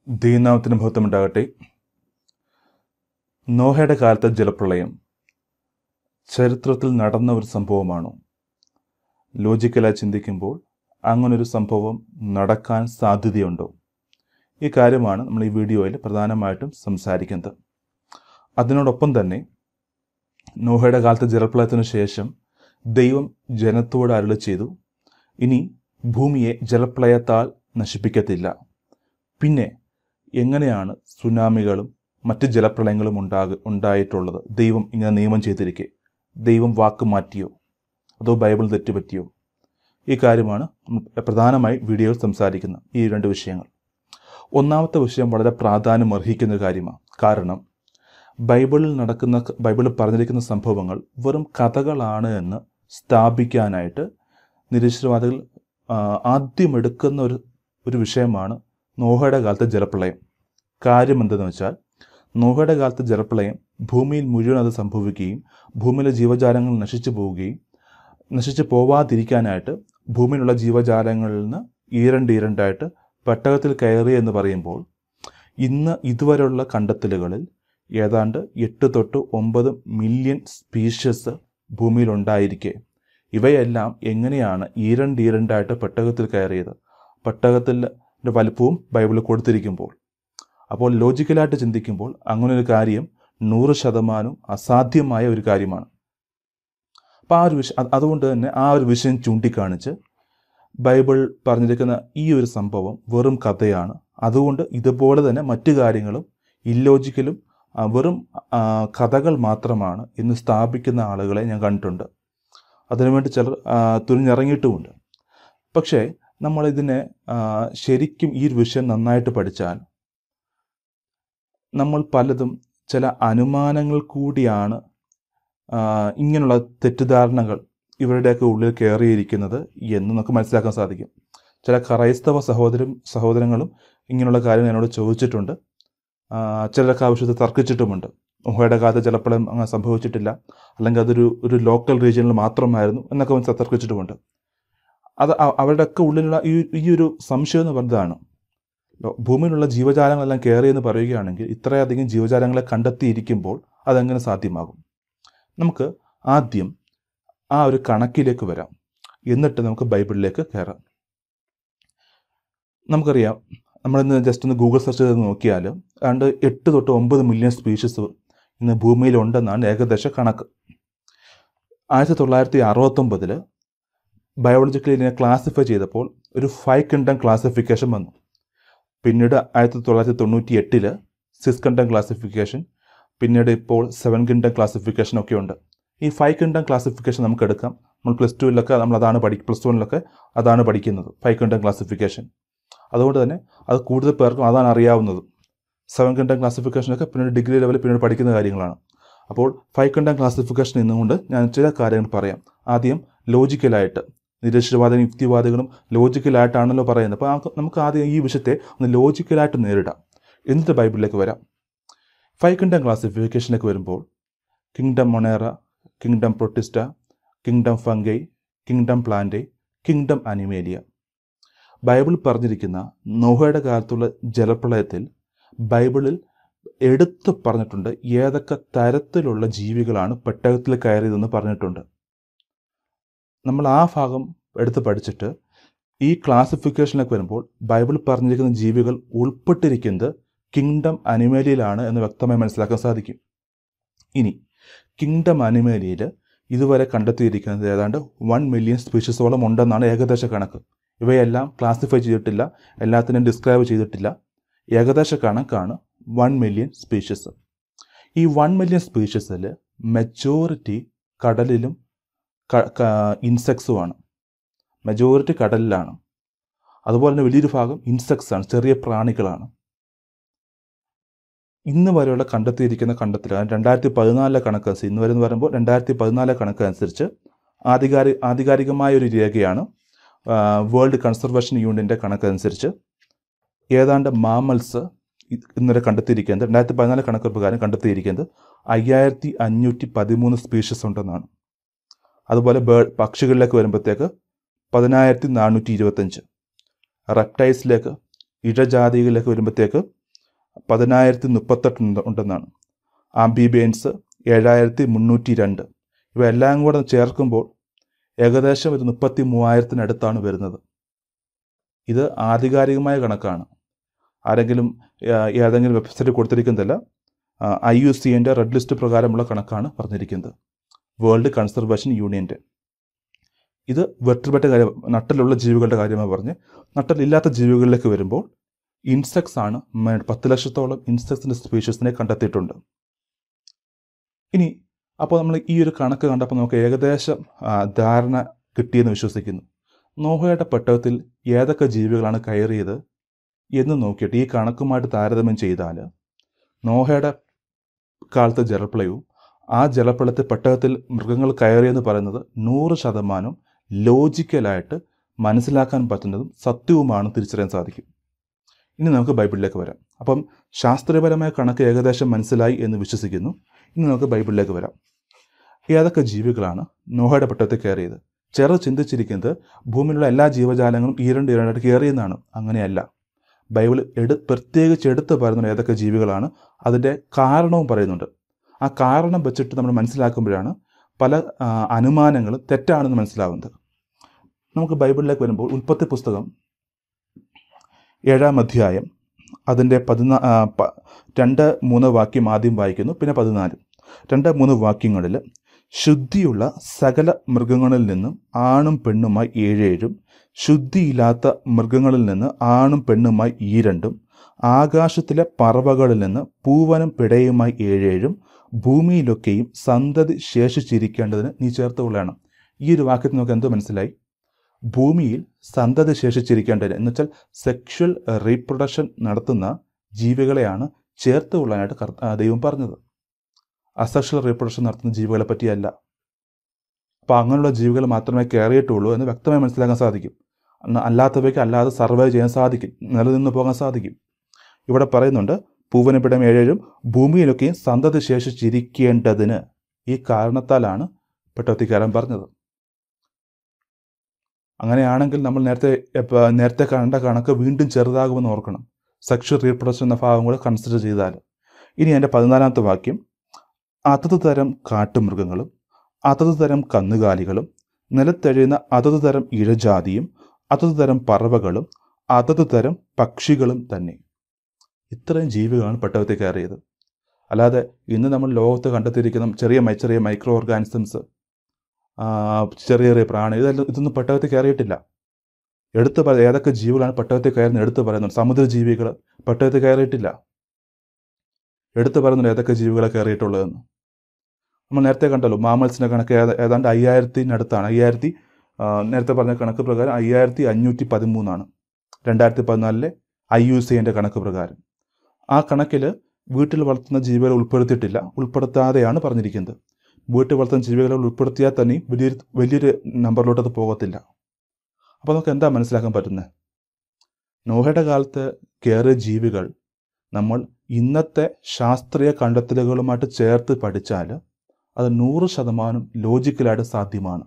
ദൈവനാമത്തിന് മഹത്വമുണ്ടാകട്ടെ നോഹയുടെ കാലത്തെ ജലപ്രളയം ചരിത്രത്തിൽ നടന്ന ഒരു സംഭവമാണോ ലോജിക്കലായി ചിന്തിക്കുമ്പോൾ അങ്ങനൊരു സംഭവം നടക്കാൻ സാധ്യതയുണ്ടോ ഈ കാര്യമാണ് നമ്മൾ ഈ വീഡിയോയിൽ പ്രധാനമായിട്ടും സംസാരിക്കുന്നത് അതിനോടൊപ്പം തന്നെ നോഹയുടെ കാലത്തെ ജലപ്രളയത്തിനു ശേഷം ദൈവം ജനത്തോട് അരുളി ചെയ്തു ഇനി ഭൂമിയെ ജലപ്രളയത്താൽ നശിപ്പിക്കത്തില്ല പിന്നെ എങ്ങനെയാണ് സുനാമികളും മറ്റ് ജലപ്രളയങ്ങളും ഉണ്ടാക ഉണ്ടായിട്ടുള്ളത് ദൈവം ഇങ്ങനെ നിയമം ചെയ്തിരിക്കെ ദൈവം വാക്ക് മാറ്റിയോ അതോ ബൈബിൾ തെറ്റുപറ്റിയോ ഈ കാര്യമാണ് നമ്മൾ പ്രധാനമായി വീഡിയോയിൽ സംസാരിക്കുന്ന ഈ രണ്ട് വിഷയങ്ങൾ ഒന്നാമത്തെ വിഷയം വളരെ പ്രാധാന്യം അർഹിക്കുന്ന ഒരു കാര്യമാണ് കാരണം ബൈബിളിൽ നടക്കുന്ന ബൈബിളിൽ പറഞ്ഞിരിക്കുന്ന സംഭവങ്ങൾ വെറും കഥകളാണ് എന്ന് സ്ഥാപിക്കാനായിട്ട് നിരീശ്വരവാദികൾ ആ, ആദ്യം എടുക്കുന്ന ഒരു ഒരു വിഷയമാണ് നോഹയുടെ കാലത്തെ ജലപ്രളയം കാര്യം എന്തെന്ന് വെച്ചാൽ നോഹയുടെ കാലത്തെ ജലപ്രളയം ഭൂമിയിൽ മുഴുവൻ അത് സംഭവിക്കുകയും ഭൂമിയിലെ ജീവജാലങ്ങൾ നശിച്ചു പോവുകയും നശിച്ചു പോവാതിരിക്കാനായിട്ട് ഭൂമിയിലുള്ള ജീവജാലങ്ങളിൽ നിന്ന് ഈരണ്ട് ഈരണ്ടായിട്ട് പെട്ടകത്തിൽ കയറി എന്ന് പറയുമ്പോൾ ഇന്ന് ഇതുവരെയുള്ള കണ്ടെത്തലുകളിൽ ഏതാണ്ട് എട്ട് തൊട്ട് ഒമ്പത് മില്യൺ സ്പീഷ്യസ് ഭൂമിയിലുണ്ടായിരിക്കെ ഇവയെല്ലാം എങ്ങനെയാണ് ഈരണ്ട് ഈരണ്ടായിട്ട് പെട്ടകത്തിൽ കയറിയത് പെട്ടകത്തിൻ്റെ വലുപ്പവും ബൈബിളിൽ കൊടുത്തിരിക്കുമ്പോൾ അപ്പോൾ ലോജിക്കലായിട്ട് ചിന്തിക്കുമ്പോൾ അങ്ങനെ ഒരു കാര്യം നൂറ് ശതമാനം അസാധ്യമായ ഒരു കാര്യമാണ് അപ്പോൾ ആ ഒരു വിഷയം അത് അതുകൊണ്ട് തന്നെ ആ ഒരു വിഷയം ചൂണ്ടിക്കാണിച്ച് ബൈബിൾ പറഞ്ഞിരിക്കുന്ന ഈ ഒരു സംഭവം വെറും കഥയാണ് അതുകൊണ്ട് ഇതുപോലെ തന്നെ മറ്റു കാര്യങ്ങളും ഇല്ലോജിക്കലും ആ, വെറും ആ, കഥകൾ മാത്രമാണ് എന്ന് സ്ഥാപിക്കുന്ന ആളുകളെ ഞാൻ കണ്ടിട്ടുണ്ട് അതിനുവേണ്ടി ചിലർ ആ, തുനിഞ്ഞിറങ്ങിയിട്ടുമുണ്ട് പക്ഷേ നമ്മളിതിനെ ആ, ശരിക്കും ഈ ഒരു വിഷയം നന്നായിട്ട് പഠിച്ചാൽ നമ്മൾ പലതും ചില അനുമാനങ്ങൾ കൂടിയാണ് ആ, ഇങ്ങനെയുള്ള തെറ്റിദ്ധാരണകൾ ഇവരുടെയൊക്കെ ഉള്ളിൽ കയറിയിരിക്കുന്നത് എന്ന് നമുക്ക് മനസ്സിലാക്കാൻ സാധിക്കും ചില ക്രൈസ്തവ സഹോദരും സഹോദരങ്ങളും ഇങ്ങനെയുള്ള കാര്യം എന്നോട് ചോദിച്ചിട്ടുണ്ട് ആ, ചിലരൊക്കെ ആവശ്യത്തിൽ തർക്കിച്ചിട്ടുമുണ്ട് ഉഹയുടെ കാലത്ത് ചിലപ്പോഴും അങ്ങനെ സംഭവിച്ചിട്ടില്ല അല്ലെങ്കിൽ അതൊരു ഒരു ലോക്കൽ റീജിയനിൽ മാത്രമായിരുന്നു എന്നൊക്കെ മനസ്സിൽ തർക്കിച്ചിട്ടുമുണ്ട് അത് അ- അവരുടെയൊക്കെ ഉള്ളിലുള്ള ഈ ഈ ഒരു സംശയം എന്ന് പറഞ്ഞതാണ് ലോ- ഭൂമിയിലുള്ള ജീവജാലങ്ങളെല്ലാം കയറി എന്ന് പറയുകയാണെങ്കിൽ ഇത്രയധികം ജീവജാലങ്ങളെ കണ്ടെത്തിയിരിക്കുമ്പോൾ അതെങ്ങനെ സാധ്യമാകും നമുക്ക് ആദ്യം ആ ഒരു കണക്കിലേക്ക് വരാം എന്നിട്ട് നമുക്ക് ബൈബിളിലേക്ക് കയറാം നമുക്കറിയാം നമ്മളിന്ന് ജസ്റ്റ് ഒന്ന് ഗൂഗിൾ സെർച്ച് ചെയ്ത് നോക്കിയാൽ ഏതാണ്ട് എട്ട് തൊട്ട് ഒമ്പത് മില്യൺ സ്പീഷീസ് ഇന്ന് ഭൂമിയിലുണ്ടെന്നാണ് ഏകദേശ കണക്ക് ആയിരത്തി തൊള്ളായിരത്തി അറുപത്തൊമ്പതിൽ ബയോളജിക്കലി ഇതിനെ ക്ലാസിഫൈ ചെയ്തപ്പോൾ ഒരു ഫൈവ് കിണ്ടം ക്ലാസിഫിക്കേഷൻ വന്നു പിന്നീട് ആയിരത്തി തൊള്ളായിരത്തി തൊണ്ണൂറ്റി എട്ടില് സിക്സ് കിണ്ടം ക്ലാസിഫിക്കേഷൻ പിന്നീട് ഇപ്പോൾ സെവൻ കിണ്ടം ക്ലാസിഫിക്കേഷൻ ഒക്കെ ഉണ്ട് ഈ ഫൈവ് കിണ്ടം ക്ലാസിഫിക്കേഷൻ നമുക്ക് എടുക്കാം നമ്മൾ പ്ലസ് ടുവിലൊക്കെ നമ്മൾ അതാണ് പഠി പ്ലസ് വണ്ണിലൊക്കെ അതാണ് പഠിക്കുന്നത് ഫൈവ് കിണ്ടം ക്ലാസിഫിക്കേഷൻ അതുകൊണ്ട് തന്നെ അത് കൂടുതൽ പേർക്കും അതാണ് അറിയാവുന്നത് സെവൻ കിണ്ടം ക്ലാസിഫിക്കേഷനൊക്കെ പിന്നീട് ഡിഗ്രി ലെവലിൽ പിന്നീട് പഠിക്കുന്ന കാര്യങ്ങളാണ് അപ്പോൾ ഫൈവ് കിണ്ടം ക്ലാസിഫിക്കേഷൻ എന്നുകൊണ്ട് ഞാൻ ചില കാര്യങ്ങൾ പറയാം ആദ്യം ലോജിക്കലായിട്ട് നിരീശ്വരവാദികളും യുക്തിവാദികളും ലോജിക്കലായിട്ടാണല്ലോ പറയുന്നത് അപ്പോൾ ആ- നമുക്ക് ആദ്യം ഈ വിഷയത്തെ ഒന്ന് ലോജിക്കലായിട്ട് നേരിടാം എന്നിട്ട് ബൈബിളിലേക്ക് വരാം ഫൈവ് കിങ്ഡം ക്ലാസിഫിക്കേഷനിലേക്ക് വരുമ്പോൾ kingdom Monera kingdom Protista kingdom Fungi kingdom Plantae kingdom Animalia Bible പറഞ്ഞിരിക്കുന്ന നോഹയുടെ കാലത്തുള്ള ജലപ്രളയത്തിൽ ബൈബിളിൽ എടുത്തു പറഞ്ഞിട്ടുണ്ട് ഏതൊക്കെ തരത്തിലുള്ള ജീവികളാണ് പെട്ടകത്തിൽ കയറിയതെന്ന് പറഞ്ഞിട്ടുണ്ട് നമ്മൾ ആ ഭാഗം എടുത്ത് പഠിച്ചിട്ട് ഈ ക്ലാസിഫിക്കേഷനിലേക്ക് വരുമ്പോൾ ബൈബിൾ പറഞ്ഞിരിക്കുന്ന ജീവികൾ ഉൾപ്പെട്ടിരിക്കുന്നത് കിങ്ഡം അനിമേലിയിലാണ് എന്ന് വ്യക്തമായി മനസ്സിലാക്കാൻ സാധിക്കും ഇനി കിങ്ഡം അനിമേലിയിൽ ഇതുവരെ കണ്ടെത്തിയിരിക്കുന്നത് ഏതാണ്ട് വൺ മില്യൺ സ്പീഷീസോളം ഉണ്ടെന്നാണ് ഏകദേശ കണക്ക് ഇവയെല്ലാം ക്ലാസിഫൈ ചെയ്തിട്ടില്ല എല്ലാത്തിനും ഡിസ്ക്രൈബ് ചെയ്തിട്ടില്ല ഏകദേശ കണക്കാണ് വൺ മില്യൺ സ്പീഷീസ് ഈ വൺ മില്യൺ സ്പീഷീസിൽ മെജോറിറ്റി കടലിലും ഇൻസെക്ട്സുമാണ് മെജോറിറ്റി കടലിലാണ് അതുപോലെ തന്നെ വലിയൊരു ഭാഗം ഇൻസെക്ട്സ് ആണ് ചെറിയ പ്രാണികളാണ് ഇന്ന് വരെയുള്ള കണ്ടെത്തിയിരിക്കുന്ന കണ്ടെത്തൽ രണ്ടായിരത്തി പതിനാലിലെ കണക്കനുസരിച്ച് ഇന്ന് വരെ എന്ന് പറയുമ്പോൾ രണ്ടായിരത്തി പതിനാലിലെ കണക്കനുസരിച്ച് ആധികാരി ആധികാരികമായ ഒരു രേഖയാണ് വേൾഡ് കൺസർവേഷൻ യൂണിയൻ്റെ കണക്കനുസരിച്ച് ഏതാണ്ട് മാമൽസ് ഇന്നലെ കണ്ടെത്തിയിരിക്കുന്നത് രണ്ടായിരത്തി പതിനാല് കണക്ക് പ്രകാരം കണ്ടെത്തിയിരിക്കുന്നത് അയ്യായിരത്തി അഞ്ഞൂറ്റി പതിമൂന്ന് സ്പീഷീസ് ഉണ്ടെന്നാണ് അതുപോലെ ബേർഡ് പക്ഷികളിലേക്ക് വരുമ്പോഴത്തേക്ക് പതിനായിരത്തി നാനൂറ്റി ഇരുപത്തഞ്ച് റെപ്റ്റൈൽസിലേക്ക് ഇഴജാതികളിലേക്ക് വരുമ്പോഴത്തേക്ക് പതിനായിരത്തി മുപ്പത്തെട്ട് ഉണ്ട് ഉണ്ടെന്നാണ് ആംബിബിയൻസ് ഏഴായിരത്തി മുന്നൂറ്റി രണ്ട് ഇവ എല്ലാം കൂടെ ചേർക്കുമ്പോൾ ഏകദേശം ഒരു മുപ്പത്തി മൂവായിരത്തിനടുത്താണ് വരുന്നത് ഇത് ആധികാരികമായ കണക്കാണ് ആരെങ്കിലും ആ, ഏതെങ്കിലും വെബ്സൈറ്റ് കൊടുത്തിരിക്കുന്നതല്ല ഐ യു സി എൻ്റെ റെഡ് ലിസ്റ്റ് പ്രകാരമുള്ള കണക്കാണ് പറഞ്ഞിരിക്കുന്നത് വേൾഡ് കൺസർവേഷൻ യൂണിയൻ്റെ ഇത് വെർട്ടിബറ്റ കാര്യം നട്ടലുള്ള ജീവികളുടെ കാര്യമാണ് പറഞ്ഞ് നട്ടലില്ലാത്ത ജീവികളിലേക്ക് വരുമ്പോൾ ഇൻസെക്ട്സ് ആണ് മേ- പത്ത് ലക്ഷത്തോളം ഇൻസെക്ട്സിൻ്റെ സ്പീഷീസിനെ കണ്ടെത്തിയിട്ടുണ്ട് ഇനി അപ്പോൾ നമ്മൾ ഈ ഒരു കണക്ക് കണ്ടപ്പോൾ നമുക്ക് ഏകദേശം ആ, ധാരണ കിട്ടിയെന്ന് വിശ്വസിക്കുന്നു നോഹയുടെ പെട്ടകത്തിൽ ഏതൊക്കെ ജീവികളാണ് കയറിയത് എന്ന് നോക്കിയിട്ട് ഈ കണക്കുമായിട്ട് താരതമ്യം ചെയ്താൽ നോഹയുടെ കാലത്തെ ജലപ്രളയവും ആ ജലപ്രളയത്തിൽ പെട്ടകത്തിൽ മൃഗങ്ങൾ കയറിയെന്ന് പറയുന്നത് നൂറ് ശതമാനം ലോജിക്കലായിട്ട് മനസ്സിലാക്കാൻ പറ്റുന്നതും സത്യവുമാണ് തിരിച്ചറിയാൻ സാധിക്കും ഇനി നമുക്ക് ബൈബിളിലേക്ക് വരാം അപ്പം ശാസ്ത്രീയപരമായ കണക്ക് ഏകദേശം മനസ്സിലായി എന്ന് വിശ്വസിക്കുന്നു ഇനി നമുക്ക് ബൈബിളിലേക്ക് വരാം ഏതൊക്കെ ജീവികളാണ് നോഹയുടെ പെട്ടകത്തിൽ കയറിയത് ചെറു ചിന്തിച്ചിരിക്കുന്നത് ഭൂമിയിലുള്ള എല്ലാ ജീവജാലങ്ങളും ഈരണ്ട് ഈരണ്ടായിട്ട് കയറിയെന്നാണ് അങ്ങനെയല്ല ബൈബിൾ എടു പ്രത്യേകിച്ച് എടുത്ത് പറയുന്നത് ഏതൊക്കെ ജീവികളാണ് അതിൻ്റെ കാരണവും പറയുന്നുണ്ട് ആ കാരണം വെച്ചിട്ട് നമ്മൾ മനസ്സിലാക്കുമ്പോഴാണ് പല ആ, അനുമാനങ്ങളും തെറ്റാണെന്ന് മനസ്സിലാവുന്നത് നമുക്ക് ബൈബിളിലേക്ക് വരുമ്പോൾ ഉൽപ്പത്തി പുസ്തകം ഏഴാം അധ്യായം അതിൻ്റെ പതിനാ ആ, പ- രണ്ട് മൂന്ന് വാക്യം ആദ്യം വായിക്കുന്നു പിന്നെ പതിനാല് രണ്ട് മൂന്ന് വാക്യങ്ങളിൽ ശുദ്ധിയുള്ള സകല മൃഗങ്ങളിൽ നിന്നും ആണും പെണ്ണുമായി ഏഴേഴും ശുദ്ധിയില്ലാത്ത മൃഗങ്ങളിൽ നിന്ന് ആണും പെണ്ണുമായി ഈ രണ്ടും ആകാശത്തിലെ പറവകളിൽ നിന്ന് പൂവനും പിടയുമായി ഏഴേഴും ഭൂമിയിലൊക്കെയും സന്തതി ശേഷിച്ചിരിക്കേണ്ടതിന് നീ ചേർത്ത് കൊള്ളണം ഈ ഒരു വാക്യത്തിൽ നമുക്ക് എന്ത് മനസ്സിലായി ഭൂമിയിൽ സന്തതി ശേഷിച്ചിരിക്കേണ്ടതിന് എന്ന് വെച്ചാൽ സെക്ഷൽ റീപ്രൊഡക്ഷൻ നടത്തുന്ന ജീവികളെയാണ് ചേർത്ത് കൊള്ളാനായിട്ട് കർ- ആ, ദൈവം പറഞ്ഞത് അസെക്ഷൽ റീപ്രൊഡക്ഷൻ നടത്തുന്ന ജീവികളെ പറ്റിയല്ല അപ്പോൾ അങ്ങനെയുള്ള ജീവികൾ മാത്രമേ കയറിയിട്ടുള്ളൂ എന്ന് വ്യക്തമായി മനസ്സിലാക്കാൻ സാധിക്കും അന്ന് അല്ലാത്തവയ്ക്ക് അല്ലാതെ സർവൈവ് ചെയ്യാൻ സാധിക്കും നിലനിന്ന് പോകാൻ സാധിക്കും ഇവിടെ പറയുന്നുണ്ട് പൂവനപ്പിടം ഏഴേഴും ഭൂമിയിലൊക്കെയും സന്തതി ശേഷിച്ചിരിക്കേണ്ടതിന് ഈ കാരണത്താലാണ് പെട്ടോത്തിക്കാരൻ പറഞ്ഞത് അങ്ങനെയാണെങ്കിൽ നമ്മൾ നേരത്തെ ഇപ്പ- നേരത്തെ കണ്ട കണക്ക് വീണ്ടും ചെറുതാകുമെന്ന് ഓർക്കണം സെക്ഷൽ റീപ്രൊഡക്ഷൻ എന്ന ഭാഗം കൂടെ കൺസിഡർ ചെയ്താൽ ഇനി എൻ്റെ പതിനാലാമത്തെ വാക്യം അതത് തരം കാട്ടുമൃഗങ്ങളും അതത് തരം കന്നുകാലികളും നിലത്തെഴിയുന്ന അതത് തരം ഇഴജാതിയും അതത് തരം പറവകളും അതത് തരം പക്ഷികളും തന്നെ ഇത്രയും ജീവികളാണ് പെട്ടകത്തിൽ കയറിയത് അല്ലാതെ ഇന്ന് നമ്മൾ ലോകത്ത് കണ്ടെത്തിയിരിക്കുന്ന ചെറിയ മൈ- ചെറിയ മൈക്രോ ഓർഗാനിസംസ് ചെറിയ ചെറിയ പ്രാണി ഇതെല്ലാം ഇതൊന്നും പെട്ടകത്തിൽ കയറിയിട്ടില്ല എടുത്ത് പറ ഏതൊക്കെ ജീവികളാണ് പെട്ടകത്തിൽ കയറുന്നത് എടുത്ത് പറയുന്നുണ്ട് സമുദ്രജീവികൾ പെട്ടകത്തിൽ കയറിയിട്ടില്ല എടുത്ത് പറയുന്നുണ്ട് ഏതൊക്കെ ജീവികളെ കയറിയിട്ടുള്ളതെന്ന് നമ്മൾ നേരത്തെ കണ്ടല്ലോ മാമൽസിൻ്റെ കണക്ക് ഏത- ഏതാണ്ട് അയ്യായിരത്തിനടുത്താണ് അയ്യായിരത്തി ആ, നേരത്തെ പറഞ്ഞ കണക്ക് പ്രകാരം അയ്യായിരത്തി അഞ്ഞൂറ്റി പതിമൂന്നാണ് രണ്ടായിരത്തി പതിനാലിലെ ഐ യു സി എൻ്റെ കണക്ക് പ്രകാരം ആ കണക്കിൽ വീട്ടിൽ വളർത്തുന്ന ജീവികളെ ഉൾപ്പെടുത്തിയിട്ടില്ല ഉൾപ്പെടുത്താതെയാണ് പറഞ്ഞിരിക്കുന്നത് വീട്ടിൽ വളർത്തുന്ന ജീവികളെ ഉൾപ്പെടുത്തിയാൽ തന്നെ വലിയൊരു വലിയൊരു നമ്പറിലോട്ട് അത് പോകത്തില്ല അപ്പോൾ നമുക്ക് എന്താ മനസ്സിലാക്കാൻ പറ്റുന്നത് നോഹയുടെ കാലത്ത് കയറിയ ജീവികൾ നമ്മൾ ഇന്നത്തെ ശാസ്ത്രീയ കണ്ടെത്തലുകളുമായിട്ട് ചേർത്ത് പഠിച്ചാൽ അത് നൂറ് ശതമാനം ലോജിക്കലായിട്ട് സാധ്യമാണ്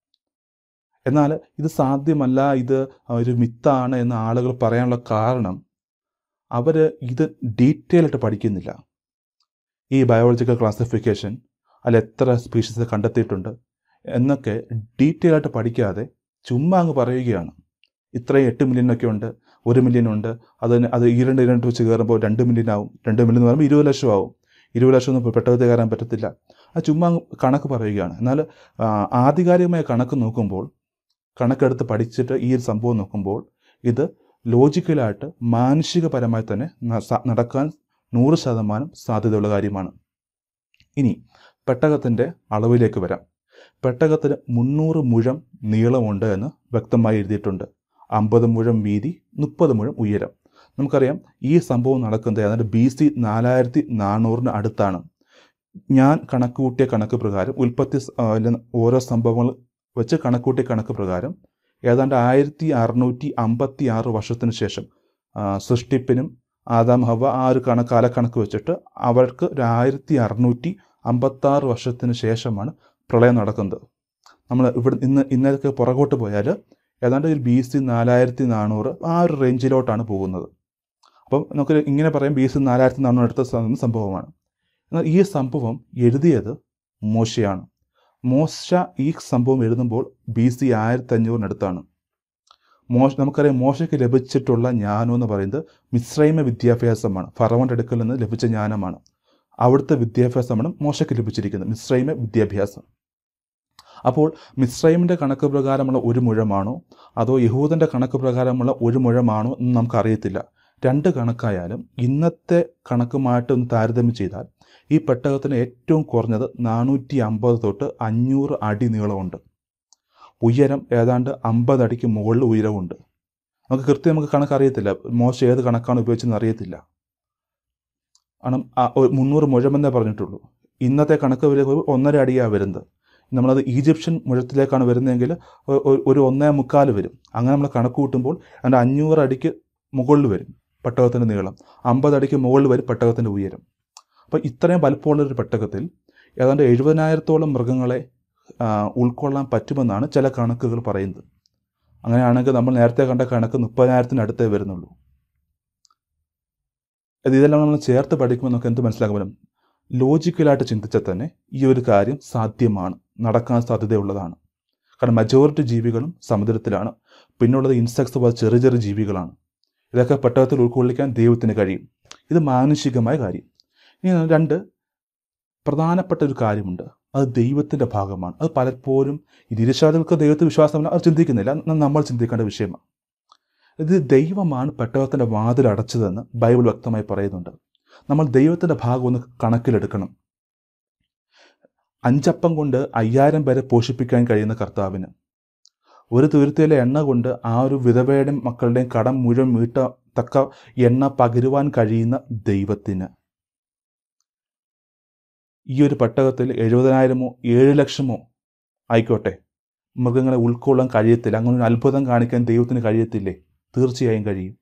എന്നാൽ ഇത് സാധ്യമല്ല ഇത് ഒരു മിത്താണ് എന്ന് ആളുകൾ പറയാനുള്ള കാരണം അവർ ഇത് ഡീറ്റെയിൽ ആയിട്ട് പഠിക്കുന്നില്ല ഈ ബയോളജിക്കൽ ക്ലാസിഫിക്കേഷൻ അതിൽ എത്ര സ്പീഷീസ് കണ്ടെത്തിയിട്ടുണ്ട് എന്നൊക്കെ ഡീറ്റെയിൽ ആയിട്ട് പഠിക്കാതെ ചുമ്മാ അങ്ങ് പറയുകയാണ് ഇത്രയും എട്ട് മില്യനൊക്കെ ഉണ്ട് ഒരു മില്യൺ ഉണ്ട് അത് അത് ഈ രണ്ട് ഇരണ്ട് വെച്ച് കയറുമ്പോൾ രണ്ട് മില്യൺ ആവും രണ്ട് മില്യൺ എന്ന് പറയുമ്പോൾ ഇരുപത് ലക്ഷം ആവും ഇരുപത് ലക്ഷം ഒന്നും പെട്ടെന്ന് കയറാൻ പറ്റത്തില്ല അത് ചുമ്മാ അങ്ങ് കണക്ക് പറയുകയാണ് എന്നാൽ ആ, ആധികാരികമായ കണക്ക് നോക്കുമ്പോൾ കണക്കെടുത്ത് പഠിച്ചിട്ട് ഈ ഒരു സംഭവം നോക്കുമ്പോൾ ഇത് ലോജിക്കലായിട്ട് മാനുഷികപരമായി തന്നെ ന- സ- നടക്കാൻ നൂറ് ശതമാനം സാധ്യതയുള്ള കാര്യമാണ് ഇനി പെട്ടകത്തിൻ്റെ അളവിലേക്ക് വരാം പെട്ടകത്തിന് മുന്നൂറ് മുഴം നീളമുണ്ട് എന്ന് വ്യക്തമായി എഴുതിയിട്ടുണ്ട് അമ്പത് മുഴം വീതി മുപ്പത് മുഴം ഉയരം നമുക്കറിയാം ഈ സംഭവം നടക്കുന്നത് ഏതാണ്ട് ബി സി നാലായിരത്തി നാനൂറിന് അടുത്താണ് ഞാൻ കണക്ക് കൂട്ടിയ കണക്ക് പ്രകാരം ഉൽപ്പത്തി സ്- ആ, ല് ഓരോ സംഭവങ്ങൾ വെച്ച് കണക്കൂട്ടിയ കണക്ക് പ്രകാരം ഏതാണ്ട് ആയിരത്തി അറുന്നൂറ്റി അമ്പത്തി ആറ് വർഷത്തിന് ശേഷം ആ, സൃഷ്ടിപ്പിനും ആദാം ഹവ ആ ഒരു കണക്ക് കാലക്കണക്ക് വെച്ചിട്ട് അവർക്ക് ഒരു ആയിരത്തി അറുന്നൂറ്റി അമ്പത്താറ് വർഷത്തിന് ശേഷമാണ് പ്രളയം നടക്കുന്നത് നമ്മൾ ഇവിടെ ഇന്ന് ഇന്നതൊക്കെ പുറകോട്ട് പോയാൽ ഏതാണ്ട് ഒരു ബി സി നാലായിരത്തി നാനൂറ് ആ ഒരു റേഞ്ചിലോട്ടാണ് പോകുന്നത് അപ്പം നമുക്ക് ഇങ്ങനെ പറയാം ബി സി നാലായിരത്തി നാനൂറ് അടുത്ത സം- സംഭവമാണ് എന്നാൽ ഈ സംഭവം എഴുതിയത് മോശയാണ് മോശ ഈ സംഭവം എഴുതുമ്പോൾ ബി സി ആയിരത്തി അഞ്ഞൂറിനടുത്താണ് മോശ നമുക്കറിയാം മോശയ്ക്ക് ലഭിച്ചിട്ടുള്ള ജ്ഞാനം എന്ന് പറയുന്നത് മിശ്രൈമ വിദ്യാഭ്യാസമാണ് ഫറവൻ്റെ അടുക്കൽ നിന്ന് ലഭിച്ച ജ്ഞാനമാണ് അവിടുത്തെ വിദ്യാഭ്യാസമാണ് മോശയ്ക്ക് ലഭിച്ചിരിക്കുന്നത് മിശ്രൈമ വിദ്യാഭ്യാസം അപ്പോൾ മിശ്രൈമിൻ്റെ കണക്ക് പ്രകാരമുള്ള ഒരു മുഴമാണോ അതോ യഹൂദൻ്റെ കണക്ക് പ്രകാരമുള്ള ഒരു മുഴമാണോ എന്ന് നമുക്കറിയത്തില്ല രണ്ട് കണക്കായാലും ഇന്നത്തെ കണക്കുമായിട്ട് ഒന്ന് താരതമ്യം ചെയ്താൽ ഈ പെട്ടകത്തിന് ഏറ്റവും കുറഞ്ഞത് നാനൂറ്റി അമ്പത് തൊട്ട് അഞ്ഞൂറ് അടി നീളമുണ്ട് ഉയരം ഏതാണ്ട് അമ്പത് അടിക്ക് മുകളിൽ ഉയരമുണ്ട് നമുക്ക് കൃത്യം നമുക്ക് കണക്ക് അറിയത്തില്ല മോശം ഏത് കണക്കാണ് ഉപയോഗിച്ചതെന്ന് അറിയത്തില്ല കാരണം ആ ഒരു മുന്നൂറ് മുഴമെന്നേ പറഞ്ഞിട്ടുള്ളൂ ഇന്നത്തെ കണക്ക് വരുമ്പോൾ ഒന്നര അടിയാണ് വരുന്നത് നമ്മളത് ഈജിപ്ഷ്യൻ മുഴത്തിലേക്കാണ് വരുന്നതെങ്കിൽ ഒ- ഒ- ഒരു ഒന്നേ മുക്കാൽ വരും അങ്ങനെ നമ്മൾ കണക്ക് കൂട്ടുമ്പോൾ അതിൻ്റെ അഞ്ഞൂറ് അടിക്ക് മുകളിൽ വരും പെട്ടകത്തിൻ്റെ നീളം അമ്പത് അടിക്ക് മുകളിൽ വരും പെട്ടകത്തിൻ്റെ ഉയരം അപ്പോൾ ഇത്രയും വലുപ്പമുള്ള ഒരു പെട്ടകത്തിൽ ഏതാണ്ട് എഴുപതിനായിരത്തോളം മൃഗങ്ങളെ ആ, ഉൾക്കൊള്ളാൻ പറ്റുമെന്നാണ് ചില കണക്കുകൾ പറയുന്നത് അങ്ങനെയാണെങ്കിൽ നമ്മൾ നേരത്തെ കണ്ട കണക്ക് മുപ്പതിനായിരത്തിനടുത്തേ വരുന്നുള്ളൂ ഇത് ഇതെല്ലാം നമ്മൾ ചേർത്ത് പഠിക്കുമ്പോൾ നമുക്ക് എന്ത് മനസ്സിലാക്കാൻ പറ്റും ലോജിക്കലായിട്ട് ചിന്തിച്ചാൽ തന്നെ ഈ ഒരു കാര്യം സാധ്യമാണ് നടക്കാൻ സാധ്യതയുള്ളതാണ് കാരണം മജോറിറ്റി ജീവികളും സമുദ്രത്തിലാണ് പിന്നുള്ളത് ഇൻസെക്ട്സ് പോലെ ചെറിയ ചെറിയ ജീവികളാണ് ഇതൊക്കെ പെട്ടകത്തിൽ ഉൾക്കൊള്ളിക്കാൻ ദൈവത്തിന് കഴിയും ഇത് മാനുഷികമായ കാര്യം ഇനി രണ്ട് പ്രധാനപ്പെട്ട ഒരു കാര്യമുണ്ട് അത് ദൈവത്തിൻ്റെ ഭാഗമാണ് അത് പലപ്പോഴും ഈ നിരശാദികൾക്ക് ദൈവത്തിൽ വിശ്വാസമില്ല അത് ചിന്തിക്കുന്നില്ല അത് നമ്മൾ ചിന്തിക്കേണ്ട വിഷയമാണ് ഇത് ദൈവമാണ് പെട്ടകത്തിൻ്റെ വാതിൽ അടച്ചതെന്ന് ബൈബിൾ വ്യക്തമായി പറയുന്നുണ്ട് നമ്മൾ ദൈവത്തിൻ്റെ ഭാഗം ഒന്ന് കണക്കിലെടുക്കണം അഞ്ചപ്പം കൊണ്ട് അയ്യായിരം പേരെ പോഷിപ്പിക്കാൻ കഴിയുന്ന കർത്താവിന് ഒരു തുരുത്തിയിലെ എണ്ണ കൊണ്ട് ആ ഒരു വിധവയുടെയും മക്കളുടെയും കടം മുഴുവൻ വീട്ടത്തക്ക എണ്ണ പകരുവാൻ കഴിയുന്ന ദൈവത്തിന് ഈ ഒരു പെട്ടകത്തിൽ എഴുപതിനായിരമോ ഏഴ് ലക്ഷമോ ആയിക്കോട്ടെ മൃഗങ്ങളെ ഉൾക്കൊള്ളാൻ കഴിയത്തില്ല അങ്ങനെ ഒരു അത്ഭുതം കാണിക്കാൻ ദൈവത്തിന് കഴിയത്തില്ലേ തീർച്ചയായും കഴിയും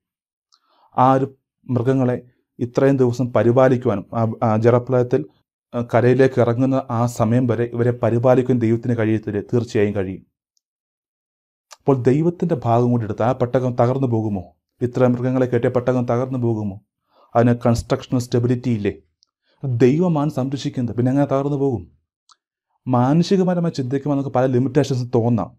ആ ഒരു മൃഗങ്ങളെ ഇത്രയും ദിവസം പരിപാലിക്കുവാനും ആ ആ ജലപ്രളയത്തിൽ ആ, കരയിലേക്ക് ഇറങ്ങുന്ന ആ സമയം വരെ ഇവരെ പരിപാലിക്കാൻ ദൈവത്തിന് കഴിയത്തില്ലേ തീർച്ചയായും കഴിയും അപ്പോൾ ദൈവത്തിൻ്റെ ഭാഗം കൂടി എടുത്ത് ആ പെട്ടകം തകർന്നു പോകുമോ ഇത്ര മൃഗങ്ങളെ കെട്ടിയ പെട്ടകം തകർന്നു പോകുമോ അതിന് കൺസ്ട്രക്ഷൻ സ്റ്റെബിലിറ്റി ഇല്ലേ ദൈവമാണ് സംരക്ഷിക്കുന്നത് പിന്നെ അങ്ങനെ തകർന്നു പോകും മാനുഷികപരമായി ചിന്തിക്കുമ്പോൾ നമുക്ക് പല ലിമിറ്റേഷൻസ് തോന്നാം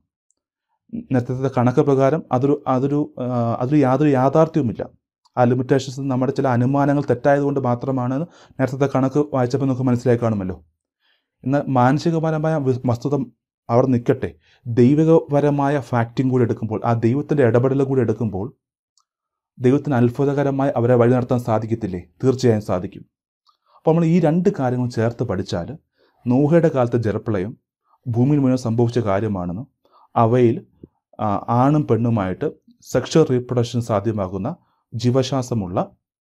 നേരത്തെ കണക്ക് പ്രകാരം അതൊരു അതൊരു ആ, അതൊരു യാതൊരു യാഥാർത്ഥ്യവുമില്ല ആ ലിമിറ്റേഷൻസ് നമ്മുടെ ചില അനുമാനങ്ങൾ തെറ്റായതുകൊണ്ട് മാത്രമാണ് നേരത്തെ കണക്ക് വായിച്ചപ്പോൾ നമുക്ക് മനസ്സിലായി കാണുമല്ലോ എന്നാൽ മാനസികപരമായ വി- വസ്തുത അവിടെ നിൽക്കട്ടെ ദൈവികപരമായ ഫാക്റ്റും കൂടി എടുക്കുമ്പോൾ ആ ദൈവത്തിൻ്റെ ഇടപെടലും കൂടി എടുക്കുമ്പോൾ ദൈവത്തിന് അത്ഭുതകരമായി അവരെ വഴി നടത്താൻ സാധിക്കത്തില്ലേ തീർച്ചയായും സാധിക്കും അപ്പോൾ നമ്മൾ ഈ രണ്ട് കാര്യങ്ങൾ ചേർത്ത് പഠിച്ചാൽ നോഹയുടെ കാലത്തെ ജലപ്രളയം ഭൂമിയിൽ മുഴുവൻ സംഭവിച്ച കാര്യമാണെന്നും അവയിൽ ആ, ആണും പെണ്ണുമായിട്ട് സെക്ഷൽ റീപ്രൊഡക്ഷൻ സാധ്യമാകുന്ന ജീവശാസ്ത്രമുള്ള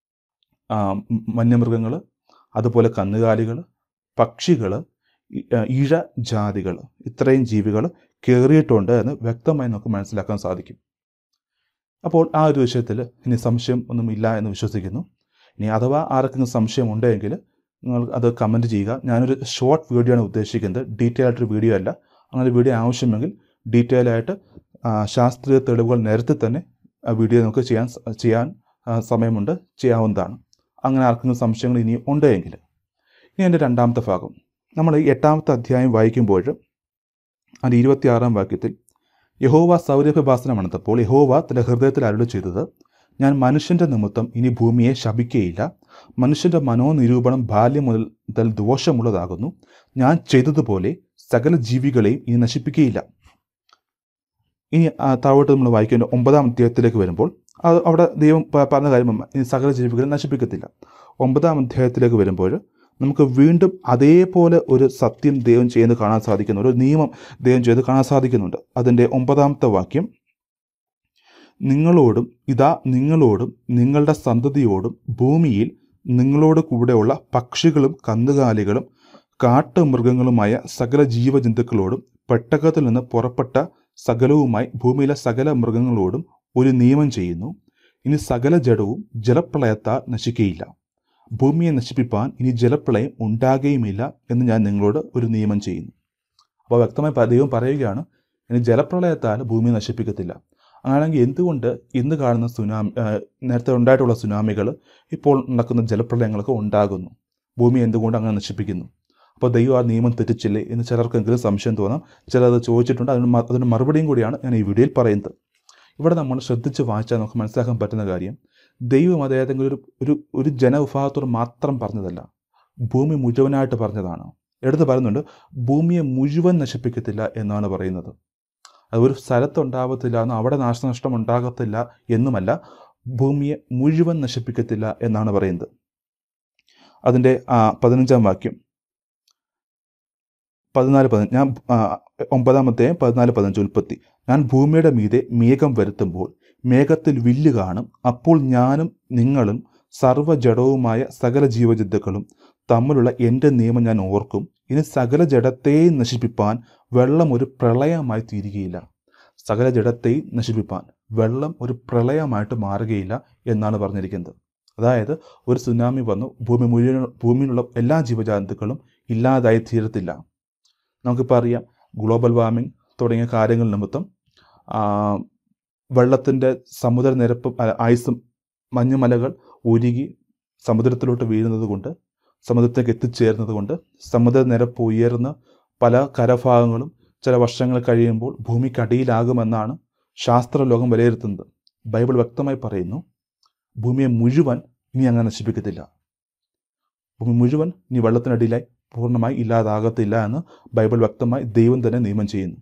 ആ, മ- വന്യമൃഗങ്ങൾ അതുപോലെ കന്നുകാലികൾ പക്ഷികൾ ഇഴ ജാതികൾ ഇത്രയും ജീവികൾ കയറിയിട്ടുണ്ട് എന്ന് വ്യക്തമായി നമുക്ക് മനസ്സിലാക്കാൻ സാധിക്കും അപ്പോൾ ആ ഒരു വിഷയത്തിൽ ഇനി സംശയം ഒന്നുമില്ല എന്ന് വിശ്വസിക്കുന്നു ഇനി അഥവാ ആർക്കെങ്കിലും സംശയം ഉണ്ടെങ്കിൽ നിങ്ങൾ അത് കമൻറ്റ് ചെയ്യുക ഞാനൊരു ഷോർട്ട് വീഡിയോ ആണ് ഉദ്ദേശിക്കുന്നത് ഡീറ്റെയിൽ ആയിട്ടൊരു വീഡിയോ അല്ല അങ്ങനെ വീഡിയോ ആവശ്യമെങ്കിൽ ഡീറ്റെയിൽ ആയിട്ട് ആ, ശാസ്ത്രീയ തെളിവുകൾ നേരത്തെ തന്നെ ആ വീഡിയോ നമുക്ക് ചെയ്യാൻ സ- ചെയ്യാൻ ആ, സമയമുണ്ട് ചെയ്യാവുന്നതാണ് അങ്ങനെ ആർക്കെങ്കിലും സംശയങ്ങൾ ഇനി ഉണ്ടെങ്കിൽ ഇനി എൻ്റെ രണ്ടാമത്തെ ഭാഗം നമ്മൾ ഈ എട്ടാമത്തെ അധ്യായം വായിക്കുമ്പോൾ അതിൻ്റെ ഇരുപത്തിയാറാം വാക്യത്തിൽ യഹോവ സൗരഭ്യഭാസനം അണത്തപ്പോൾ യഹോവ തൻ്റെ ഹൃദയത്തിൽ അരുളി ചെയ്തത് ഞാൻ മനുഷ്യൻ്റെ നിമിത്തം ഇനി ഭൂമിയെ ശപിക്കുകയില്ല മനുഷ്യൻ്റെ മനോനിരൂപണം ബാല്യം മുതൽ മുതൽ ദോഷമുള്ളതാകുന്നു ഞാൻ ചെയ്തതുപോലെ സകല ജീവികളെയും ഇനി നശിപ്പിക്കുകയില്ല ഇനി ആ താഴോട്ട് നമ്മൾ വായിക്കേണ്ട ഒമ്പതാം അധ്യായത്തിലേക്ക് വരുമ്പോൾ അത് അവിടെ ദൈവം പ- പറഞ്ഞ കാര്യം ഈ സകല ജീവികളെ നശിപ്പിക്കത്തില്ല ഒമ്പതാം അധ്യായത്തിലേക്ക് വരുമ്പോൾ നമുക്ക് വീണ്ടും അതേപോലെ ഒരു സത്യം ദൈവം ചെയ്യുന്നത് കാണാൻ സാധിക്കുന്നു ഒരു നിയമം ദൈവം ചെയ്ത് കാണാൻ സാധിക്കുന്നുണ്ട് അതിൻ്റെ ഒമ്പതാമത്തെ വാക്യം നിങ്ങളോടും ഇതാ നിങ്ങളോടും നിങ്ങളുടെ സന്തതിയോടും ഭൂമിയിൽ നിങ്ങളോട് കൂടെയുള്ള പക്ഷികളും കന്നുകാലികളും കാട്ടുമൃഗങ്ങളുമായ സകല ജീവജന്തുക്കളോടും പെട്ടകത്തിൽ നിന്ന് പുറപ്പെട്ട സകലവുമായി ഭൂമിയിലെ സകല മൃഗങ്ങളോടും ഒരു നിയമം ചെയ്യുന്നു ഇനി സകല ജഡവും ജലപ്രളയത്താൽ നശിക്കയില്ല ഭൂമിയെ നശിപ്പിപ്പാൻ ഇനി ജലപ്രളയം ഉണ്ടാകുകയുമില്ല എന്ന് ഞാൻ നിങ്ങളോട് ഒരു നിയമം ചെയ്യുന്നു അപ്പോൾ വ്യക്തമായി പ- ദൈവം പറയുകയാണ് ഇനി ജലപ്രളയത്താൽ ഭൂമിയെ നശിപ്പിക്കത്തില്ല അങ്ങനെയാണെങ്കിൽ എന്തുകൊണ്ട് ഇന്ന് കാണുന്ന സുനാമി ആ, നേരത്തെ ഉണ്ടായിട്ടുള്ള സുനാമികൾ ഇപ്പോൾ നടക്കുന്ന ജലപ്രളയങ്ങളൊക്കെ ഉണ്ടാകുന്നു ഭൂമി എന്തുകൊണ്ട് അങ്ങനെ നശിപ്പിക്കുന്നു അപ്പോൾ ദൈവം ആ നിയമം തെറ്റിച്ചില്ലേ എന്ന് ചിലർക്കെങ്കിലും സംശയം തോന്നാം ചിലർ അത് ചോദിച്ചിട്ടുണ്ട് അതിന് മ- അതിന് മറുപടിയും കൂടിയാണ് ഞാൻ ഈ വീഡിയോയിൽ പറയുന്നത് ഇവിടെ നമ്മൾ ശ്രദ്ധിച്ച് വായിച്ചാൽ നമുക്ക് മനസ്സിലാക്കാൻ പറ്റുന്ന കാര്യം ദൈവം അത് ഏതെങ്കിലും ഒരു ഒരു ഒരു ജനവിഭാഗത്തോട് മാത്രം പറഞ്ഞതല്ല ഭൂമി മുഴുവനായിട്ട് പറഞ്ഞതാണ് എടുത്ത് പറയുന്നുണ്ട് ഭൂമിയെ മുഴുവൻ നശിപ്പിക്കത്തില്ല എന്നാണ് പറയുന്നത് അത് ഒരു സ്ഥലത്തുണ്ടാവത്തില്ല എന്നും അവിടെ നാശനഷ്ടം ഉണ്ടാകത്തില്ല എന്നുമല്ല ഭൂമിയെ മുഴുവൻ നശിപ്പിക്കത്തില്ല എന്നാണ് പറയുന്നത് അതിൻ്റെ ആ പതിനഞ്ചാം വാക്യം പതിനാല് പതിനഞ്ച് ഞാൻ ആ, ഒമ്പതാമത്തെ പതിനാല് പതിനഞ്ച് ഉൽപ്പത്തി ഞാൻ ഭൂമിയുടെ മീതെ മേഘം വരുത്തുമ്പോൾ മേഘത്തിൽ വില്ല് കാണും അപ്പോൾ ഞാനും നിങ്ങളും സർവ്വജഡവുമായ സകല ജീവജന്തുക്കളും തമ്മിലുള്ള എൻ്റെ നിയമം ഞാൻ ഓർക്കും ഇനി സകല ജഡത്തെയും നശിപ്പിപ്പാൻ വെള്ളം ഒരു പ്രളയമായി തീരുകയില്ല സകല ജഡത്തെയും നശിപ്പിപ്പാൻ വെള്ളം ഒരു പ്രളയമായിട്ട് മാറുകയില്ല എന്നാണ് പറഞ്ഞിരിക്കുന്നത് അതായത് ഒരു സുനാമി വന്നു ഭൂമി മുഴുവൻ ഭൂമിയിലുള്ള എല്ലാ ജീവജാതുക്കളും ഇല്ലാതായി തീരത്തില്ല നമുക്കിപ്പോൾ അറിയാം ഗ്ലോബൽ വാർമിംഗ് തുടങ്ങിയ കാര്യങ്ങൾ നിമിത്തം വെള്ളത്തിൻ്റെ സമുദ്രനിരപ്പും അല്ല, ഐസും മഞ്ഞുമലകൾ ഉരുകി സമുദ്രത്തിലോട്ട് വീഴുന്നത് കൊണ്ട് സമുദ്രത്തിലേക്ക് എത്തിച്ചേരുന്നത് കൊണ്ട് സമുദ്രനിരപ്പ് ഉയർന്ന് പല കരഭാഗങ്ങളും ചില വർഷങ്ങൾ കഴിയുമ്പോൾ ഭൂമിക്കടിയിലാകുമെന്നാണ് ശാസ്ത്രലോകം വിലയിരുത്തുന്നത് ബൈബിൾ വ്യക്തമായി പറയുന്നു ഭൂമിയെ മുഴുവൻ ഇനി അങ്ങനെ നശിപ്പിക്കത്തില്ല ഭൂമി മുഴുവൻ ഇനി വെള്ളത്തിനടിയിലായി പൂർണ്ണമായി ഇല്ലാതാകത്തില്ല എന്ന് ബൈബിൾ വ്യക്തമായി ദൈവം തന്നെ നിയമം ചെയ്യുന്നു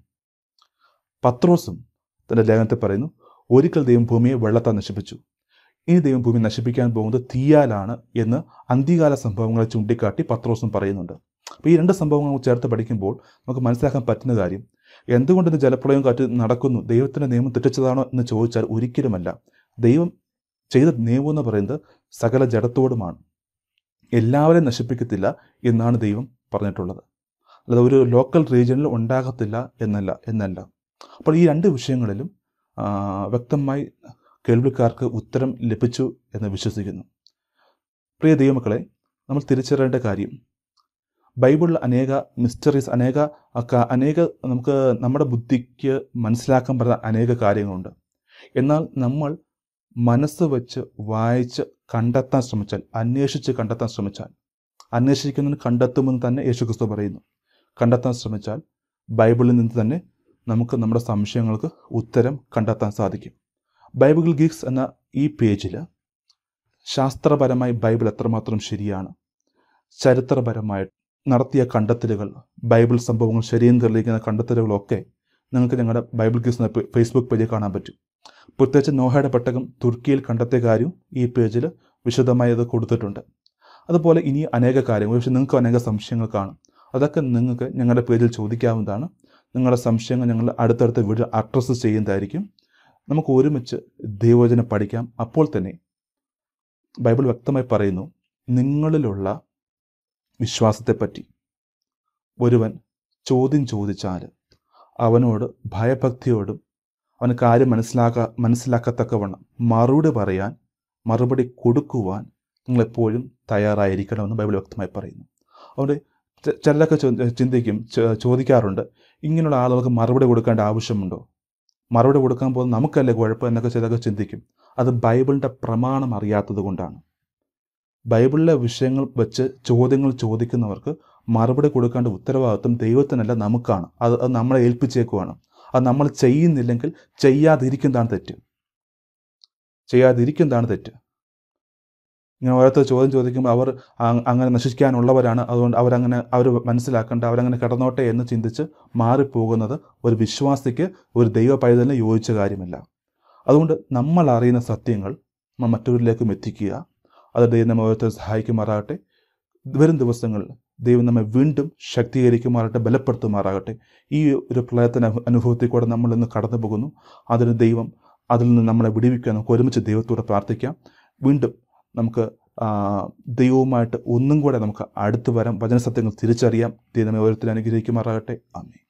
പത്രോസും തന്റെ ലേഖനത്തിൽ പറയുന്നു ഒരിക്കൽ ദൈവം ഭൂമിയെ വെള്ളത്താൽ നശിപ്പിച്ചു ഇനി ദൈവം ഭൂമി നശിപ്പിക്കാൻ പോകുന്നത് തീയാലാണ് എന്ന് അന്ത്യകാല സംഭവങ്ങളെ ചൂണ്ടിക്കാട്ടി പത്രോസും പറയുന്നുണ്ട് അപ്പോൾ ഈ രണ്ട് സംഭവങ്ങൾ ചേർത്ത് പഠിക്കുമ്പോൾ നമുക്ക് മനസ്സിലാക്കാൻ പറ്റുന്ന കാര്യം എന്തുകൊണ്ട് ഇത് ജലപ്രളയം കാറ്റ് നടക്കുന്നു ദൈവത്തിന്റെ നിയമം തെറ്റിച്ചതാണോ എന്ന് ചോദിച്ചാൽ ഒരിക്കലുമല്ല ദൈവം ചെയ്ത നിയമം എന്ന് പറയുന്നത് സകല ജഡത്തോടുമാണ് എല്ലാവരെയും നശിപ്പിക്കത്തില്ല എന്നാണ് ദൈവം പറഞ്ഞിട്ടുള്ളത് അല്ലാതെ ഒരു ലോക്കൽ റീജിയനിൽ ഉണ്ടാകത്തില്ല എന്നല്ല എന്നല്ല അപ്പോൾ ഈ രണ്ട് വിഷയങ്ങളിലും ആ, വ്യക്തമായി കേൾവിക്കാർക്ക് ഉത്തരം ലഭിച്ചു എന്ന് വിശ്വസിക്കുന്നു പ്രിയ ദൈവമക്കളെ നമ്മൾ തിരിച്ചറിയേണ്ട കാര്യം ബൈബിളിൽ അനേക മിസ്റ്ററീസ് അനേക അക്ക- അനേക നമുക്ക് നമ്മുടെ ബുദ്ധിക്ക് മനസ്സിലാക്കാൻ പറ്റുന്ന അനേക കാര്യങ്ങളുണ്ട് എന്നാൽ നമ്മൾ മനസ്സ് വെച്ച് വായിച്ച് കണ്ടെത്താൻ ശ്രമിച്ചാൽ അന്വേഷിച്ച് കണ്ടെത്താൻ ശ്രമിച്ചാൽ അന്വേഷിക്കുന്നതിന് കണ്ടെത്തുമെന്ന് തന്നെ യേശുക്രിസ്തു പറയുന്നു കണ്ടെത്താൻ ശ്രമിച്ചാൽ ബൈബിളിൽ നിന്ന് തന്നെ നമുക്ക് നമ്മുടെ സംശയങ്ങൾക്ക് ഉത്തരം കണ്ടെത്താൻ സാധിക്കും ബൈബിൾ ഗീക്സ് എന്ന ഈ പേജിൽ ശാസ്ത്രപരമായി ബൈബിൾ എത്രമാത്രം ശരിയാണ് ചരിത്രപരമായി നടത്തിയ കണ്ടെത്തലുകൾ ബൈബിൾ സംഭവങ്ങൾ ശരിയെന്ന് തെളിയിക്കുന്ന കണ്ടെത്തലുകളൊക്കെ നിങ്ങൾക്ക് ഞങ്ങളുടെ ബൈബിൾ ഗീക്സ് എന്ന പേ- ഫേസ്ബുക്ക് പേജിൽ കാണാൻ പറ്റും പ്രത്യേകിച്ച് നോഹയുടെ പെട്ടകം തുർക്കിയിൽ കണ്ടെത്തിയ കാര്യം ഈ പേജിൽ വിശദമായി അത് കൊടുത്തിട്ടുണ്ട് അതുപോലെ ഇനി അനേക കാര്യങ്ങൾ പക്ഷേ നിങ്ങൾക്ക് അനേക സംശയങ്ങൾ കാണും അതൊക്കെ നിങ്ങൾക്ക് ഞങ്ങളുടെ പേജിൽ ചോദിക്കാവുന്നതാണ് നിങ്ങളുടെ സംശയങ്ങൾ ഞങ്ങൾ അടുത്തടുത്ത വീഡിയോ അഡ്രസ്സ് ചെയ്യുന്നതായിരിക്കും നമുക്ക് ഒരുമിച്ച് ദൈവവചനം പഠിക്കാം അപ്പോൾ തന്നെ ബൈബിൾ വ്യക്തമായി പറയുന്നു നിങ്ങളിലുള്ള വിശ്വാസത്തെപ്പറ്റി ഒരുവൻ ചോദ്യം ചോദിച്ചാൽ അവനോട് ഭയഭക്തിയോടും അവന് കാര്യം മനസ്സിലാക്കാ മനസ്സിലാക്കത്തക്കവണ്ണം മറുപടി പറയാൻ മറുപടി കൊടുക്കുവാൻ നിങ്ങളെപ്പോഴും തയ്യാറായിരിക്കണമെന്ന് ബൈബിൾ വ്യക്തമായി പറയുന്നു അതുകൊണ്ട് ചെ- ചിലരൊക്കെ ചോ- ചിന്തിക്കും ചോ- ചോദിക്കാറുണ്ട് ഇങ്ങനെയുള്ള ആളുകൾക്ക് മറുപടി കൊടുക്കേണ്ട ആവശ്യമുണ്ടോ മറുപടി കൊടുക്കാൻ പോകുന്നത് നമുക്കല്ലേ കുഴപ്പം എന്നൊക്കെ ചിലരൊക്കെ ചിന്തിക്കും അത് ബൈബിളിൻ്റെ പ്രമാണം അറിയാത്തത് കൊണ്ടാണ് ബൈബിളിലെ വിഷയങ്ങൾ വെച്ച് ചോദ്യങ്ങൾ ചോദിക്കുന്നവർക്ക് മറുപടി കൊടുക്കേണ്ട ഉത്തരവാദിത്വം ദൈവത്തിനല്ല നമുക്കാണ് അത് അത് നമ്മളെ ഏൽപ്പിച്ചേക്കുവാണ് അത് നമ്മൾ ചെയ്യുന്നില്ലെങ്കിൽ ചെയ്യാതിരിക്കുന്നതാണ് തെറ്റ് ചെയ്യാതിരിക്കുന്നതാണ് തെറ്റ് ഇങ്ങനെ ഓരോരുത്തർ ചോദ്യം ചോദിക്കുമ്പോൾ അവർ അ- അങ്ങനെ നശിക്കാനുള്ളവരാണ് അതുകൊണ്ട് അവരങ്ങനെ അവർ മനസ്സിലാക്കേണ്ട അവരങ്ങനെ കിടന്നോട്ടെ എന്ന് ചിന്തിച്ച് മാറിപ്പോകുന്നത് ഒരു വിശ്വാസിക്ക് ഒരു ദൈവ പൈതലിന് യോജിച്ച കാര്യമല്ല അതുകൊണ്ട് നമ്മൾ അറിയുന്ന സത്യങ്ങൾ നമ്മൾ മറ്റൊരിലേക്കും എത്തിക്കുക അത് ദൈവം നമ്മെ ഓരോരുത്തർ സഹായിക്കുമാറാകട്ടെ വരും ദിവസങ്ങളിൽ ദൈവം നമ്മെ വീണ്ടും ശക്തീകരിക്കുമാറാകട്ടെ ബലപ്പെടുത്തുമാറാകട്ടെ ഈ ഒരു പ്രളയത്തിന് അനു- അനുഭവത്തിൽ കൂടെ നമ്മൾ ഇന്ന് കടന്നു പോകുന്നു അതിന് ദൈവം അതിൽ നിന്ന് നമ്മളെ വിടുവിക്കാൻ നമുക്ക് ഒരുമിച്ച് ദൈവത്തോട് പ്രാർത്ഥിക്കാം വീണ്ടും നമുക്ക് ആ, ദൈവവുമായിട്ട് ഒന്നും കൂടെ നമുക്ക് അടുത്ത് വരാം വചനസത്യങ്ങൾ തിരിച്ചറിയാം ദൈവം നമ്മെ ഓരോരുത്തരും അനുഗ്രഹിക്കുമാറാകട്ടെ ആമേ